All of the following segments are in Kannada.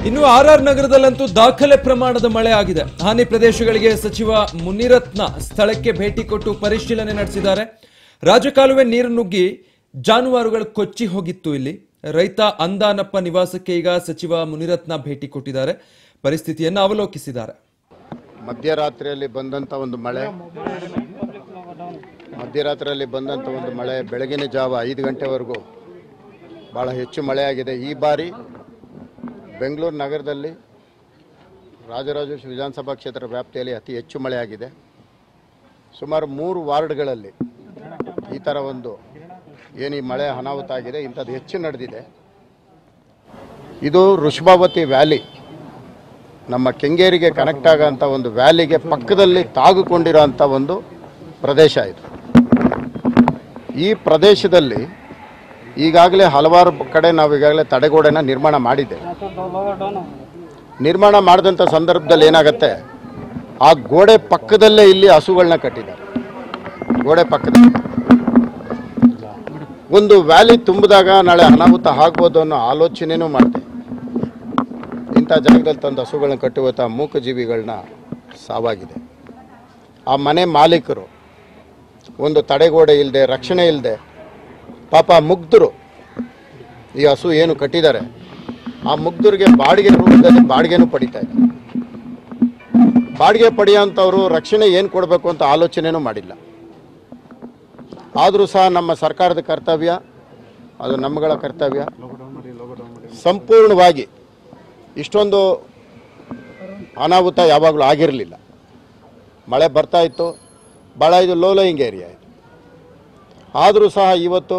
ಇನ್ನು ಆರ್ ಆರ್ ನಗರದಲ್ಲಂತೂ ದಾಖಲೆ ಪ್ರಮಾಣದ ಮಳೆ ಆಗಿದೆ ಹಾನಿ ಪ್ರದೇಶಗಳಿಗೆ ಸಚಿವ ಮುನಿರತ್ನ ಸ್ಥಳಕ್ಕೆ ಭೇಟಿ ಕೊಟ್ಟು ಪರಿಶೀಲನೆ ನಡೆಸಿದ್ದಾರೆ ರಾಜಕಾಲುವೆ ನೀರು ನುಗ್ಗಿ ಜಾನುವಾರುಗಳು ಕೊಚ್ಚಿ ಹೋಗಿತ್ತು ಇಲ್ಲಿ ರೈತ ಅಂದಾನಪ್ಪ ನಿವಾಸಕ್ಕೆ ಈಗ ಸಚಿವ ಮುನಿರತ್ನ ಭೇಟಿ ಕೊಟ್ಟಿದ್ದಾರೆ ಪರಿಸ್ಥಿತಿಯನ್ನು ಅವಲೋಕಿಸಿದ್ದಾರೆ ಮಧ್ಯರಾತ್ರಿಯಲ್ಲಿ ಬಂದಂಥ ಒಂದು ಮಳೆ ಮಧ್ಯರಾತ್ರಿಯಲ್ಲಿ ಬಂದಂಥ ಒಂದು ಮಳೆ ಬೆಳಗಿನ ಜಾವ ಐದು ಗಂಟೆವರೆಗೂ ಭಾಳ ಹೆಚ್ಚು ಮಳೆಯಾಗಿದೆ ಈ ಬಾರಿ ಬೆಂಗಳೂರು ನಗರದಲ್ಲಿ ರಾಜರಾಜೇಶ್ವರಿ ವಿಧಾನಸಭಾ ಕ್ಷೇತ್ರ ವ್ಯಾಪ್ತಿಯಲ್ಲಿ ಅತಿ ಹೆಚ್ಚು ಮಳೆಯಾಗಿದೆ ಸುಮಾರು ಮೂರು ವಾರ್ಡ್ಗಳಲ್ಲಿ ಈ ಥರ ಒಂದು ಏನು ಈ ಮಳೆ ಅನಾಹುತ ಆಗಿದೆ ಇಂಥದ್ದು ಹೆಚ್ಚು ನಡೆದಿದೆ ಇದು ಋಷಭಾವತಿ ವ್ಯಾಲಿ ನಮ್ಮ ಕೆಂಗೇರಿಗೆ ಕನೆಕ್ಟ್ ಆಗೋಂಥ ಒಂದು ವ್ಯಾಲಿಗೆ ಪಕ್ಕದಲ್ಲಿ ತಾಗಿಕೊಂಡಿರೋಂಥ ಒಂದು ಪ್ರದೇಶ ಇದು ಈ ಪ್ರದೇಶದಲ್ಲಿ ಈಗಾಗಲೇ ಹಲವಾರು ಕಡೆ ನಾವು ಈಗಾಗಲೇ ತಡೆಗೋಡೆನ ನಿರ್ಮಾಣ ಮಾಡಿದ್ದೇವೆ ನಿರ್ಮಾಣ ಮಾಡಿದಂಥ ಸಂದರ್ಭದಲ್ಲಿ ಏನಾಗುತ್ತೆ ಆ ಗೋಡೆ ಪಕ್ಕದಲ್ಲೇ ಇಲ್ಲಿ ಹಸುಗಳನ್ನ ಕಟ್ಟಿದ್ದಾರೆ ಗೋಡೆ ಪಕ್ಕದಲ್ಲಿ ಒಂದು ವ್ಯಾಲಿ ತುಂಬಿದಾಗ ನಾಳೆ ಅನಾಹುತ ಆಗ್ಬೋದು ಅನ್ನೋ ಆಲೋಚನೆನೂ ಮಾಡಿದೆ ಇಂಥ ಜಾಗದಲ್ಲಿ ತಂದು ಹಸುಗಳನ್ನ ಕಟ್ಟುವಂಥ ಮೂಕಜೀವಿಗಳನ್ನ ಸಾವಾಗಿದೆ ಆ ಮನೆ ಮಾಲೀಕರು ಒಂದು ತಡೆಗೋಡೆ ಇಲ್ಲದೆ ರಕ್ಷಣೆ ಇಲ್ಲದೆ ಪಾಪ ಮುಗ್ಧರು ಈ ಹಸು ಏನು ಕಟ್ಟಿದ್ದಾರೆ ಆ ಮುಗ್ಧರಿಗೆ ಬಾಡಿಗೆ ರೂಪದಲ್ಲಿ ಬಾಡಿಗೆನೂ ಪಡಿತಾ ಇದ್ದಾರೆ ಬಾಡಿಗೆ ಪಡೆಯೋಂಥವ್ರು ರಕ್ಷಣೆ ಏನು ಕೊಡಬೇಕು ಅಂತ ಆಲೋಚನೆನೂ ಮಾಡಿಲ್ಲ ಆದರೂ ಸಹ ನಮ್ಮ ಸರ್ಕಾರದ ಕರ್ತವ್ಯ ಅದು ನಮ್ಮಗಳ ಕರ್ತವ್ಯ ಸಂಪೂರ್ಣವಾಗಿ ಇಷ್ಟೊಂದು ಅನಾಹುತ ಯಾವಾಗಲೂ ಆಗಿರಲಿಲ್ಲ ಮಳೆ ಬರ್ತಾ ಇತ್ತು ಭಾಳ ಇದು ಲೋ ಲೋಯಿಂಗ್ ಏರಿಯಾ ಇದು ಆದರೂ ಸಹ ಇವತ್ತು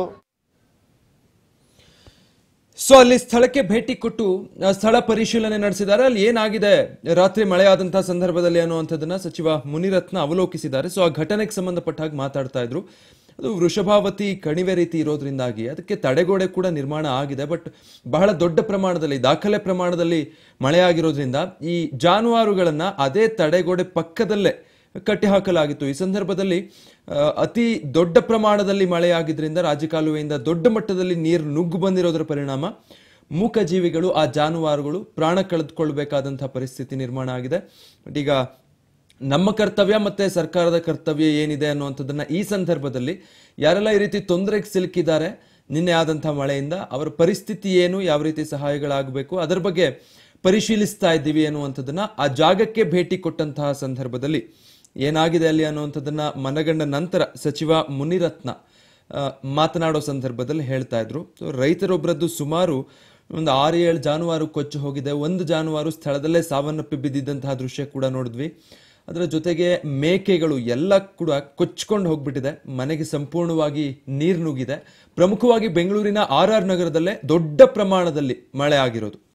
ಸೊ ಅಲ್ಲಿ ಸ್ಥಳಕ್ಕೆ ಭೇಟಿ ಕೊಟ್ಟು ಆ, ಸ್ಥಳ ಪರಿಶೀಲನೆ ನಡೆಸಿದ್ದಾರೆ ಅಲ್ಲಿ ಏನಾಗಿದೆ ರಾತ್ರಿ ಮಳೆಯಾದಂತಹ ಸಂದರ್ಭದಲ್ಲಿ ಅನ್ನುವಂಥದ್ದನ್ನ ಸಚಿವ ಮುನಿರತ್ನ ಅವಲೋಕಿಸಿದ್ದಾರೆ ಸೊ ಆ ಘಟನೆಗೆ ಸಂಬಂಧಪಟ್ಟ ಹಾಗೆ ಮಾತಾಡ್ತಾ ಇದ್ರು ಅದು ವೃಷಭಾವತಿ ಕಣಿವೆ ರೀತಿ ಇರೋದ್ರಿಂದಾಗಿ ಅದಕ್ಕೆ ತಡೆಗೋಡೆ ಕೂಡ ನಿರ್ಮಾಣ ಆಗಿದೆ ಬಟ್ ಬಹಳ ದೊಡ್ಡ ಪ್ರಮಾಣದಲ್ಲಿ ದಾಖಲೆ ಪ್ರಮಾಣದಲ್ಲಿ ಮಳೆ ಆಗಿರೋದ್ರಿಂದ ಈ ಜಾನುವಾರುಗಳನ್ನ ಅದೇ ತಡೆಗೋಡೆ ಪಕ್ಕದಲ್ಲೇ ಕಟ್ಟಿ ಹಾಕಲಾಗಿತ್ತು ಈ ಸಂದರ್ಭದಲ್ಲಿ ಆ, ಅತಿ ದೊಡ್ಡ ಪ್ರಮಾಣದಲ್ಲಿ ಮಳೆಯಾಗಿದ್ರಿಂದ ರಾಜಕಾಲುವೆಯಿಂದ ದೊಡ್ಡ ಮಟ್ಟದಲ್ಲಿ ನೀರು ನುಗ್ಗು ಬಂದಿರೋದರ ಪರಿಣಾಮ ಮೂಕಜೀವಿಗಳು ಆ ಜಾನುವಾರುಗಳು ಪ್ರಾಣ ಕಳೆದುಕೊಳ್ಬೇಕಾದಂತಹ ಪರಿಸ್ಥಿತಿ ನಿರ್ಮಾಣ ಆಗಿದೆ ಬಟ್ ಈಗ ನಮ್ಮ ಕರ್ತವ್ಯ ಮತ್ತೆ ಸರ್ಕಾರದ ಕರ್ತವ್ಯ ಏನಿದೆ ಅನ್ನುವಂಥದ್ದನ್ನ ಈ ಸಂದರ್ಭದಲ್ಲಿ ಯಾರೆಲ್ಲ ಈ ರೀತಿ ತೊಂದರೆಗೆ ಸಿಲುಕಿದ್ದಾರೆ ನಿನ್ನೆ ಆದಂತಹ ಮಳೆಯಿಂದ ಅವರ ಪರಿಸ್ಥಿತಿ ಏನು ಯಾವ ರೀತಿ ಸಹಾಯಗಳಾಗಬೇಕು ಅದರ ಬಗ್ಗೆ ಪರಿಶೀಲಿಸ್ತಾ ಇದ್ದೀವಿ ಅನ್ನುವಂಥದ್ದನ್ನ ಆ ಜಾಗಕ್ಕೆ ಭೇಟಿ ಕೊಟ್ಟಂತಹ ಸಂದರ್ಭದಲ್ಲಿ ಏನಾಗಿದೆ ಅಲ್ಲಿ ಅನ್ನುವಂಥದ್ದನ್ನ ಮನಗಂಡ ನಂತರ ಸಚಿವ ಮುನಿರತ್ನ ಆ, ಮಾತನಾಡೋ ಸಂದರ್ಭದಲ್ಲಿ ಹೇಳ್ತಾ ಇದ್ರು So, ರೈತರೊಬ್ಬರದ್ದು ಸುಮಾರು ಒಂದು ಆರು ಏಳು ಜಾನುವಾರು ಕೊಚ್ಚಿ ಹೋಗಿದೆ ಒಂದು ಜಾನುವಾರು ಸ್ಥಳದಲ್ಲೇ ಸಾವನ್ನಪ್ಪಿ ಬಿದ್ದಿದ್ದಂತಹ ದೃಶ್ಯ ಕೂಡ ನೋಡಿದ್ವಿ ಅದರ ಜೊತೆಗೆ ಮೇಕೆಗಳು ಎಲ್ಲ ಕೂಡ ಕೊಚ್ಕೊಂಡು ಹೋಗ್ಬಿಟ್ಟಿದೆ ಮನೆಗೆ ಸಂಪೂರ್ಣವಾಗಿ ನೀರು ನುಗ್ಗಿದೆ ಪ್ರಮುಖವಾಗಿ ಬೆಂಗಳೂರಿನ ಆರ್ ಆರ್ ನಗರದಲ್ಲೇ ದೊಡ್ಡ ಪ್ರಮಾಣದಲ್ಲಿ ಮಳೆ ಆಗಿರೋದು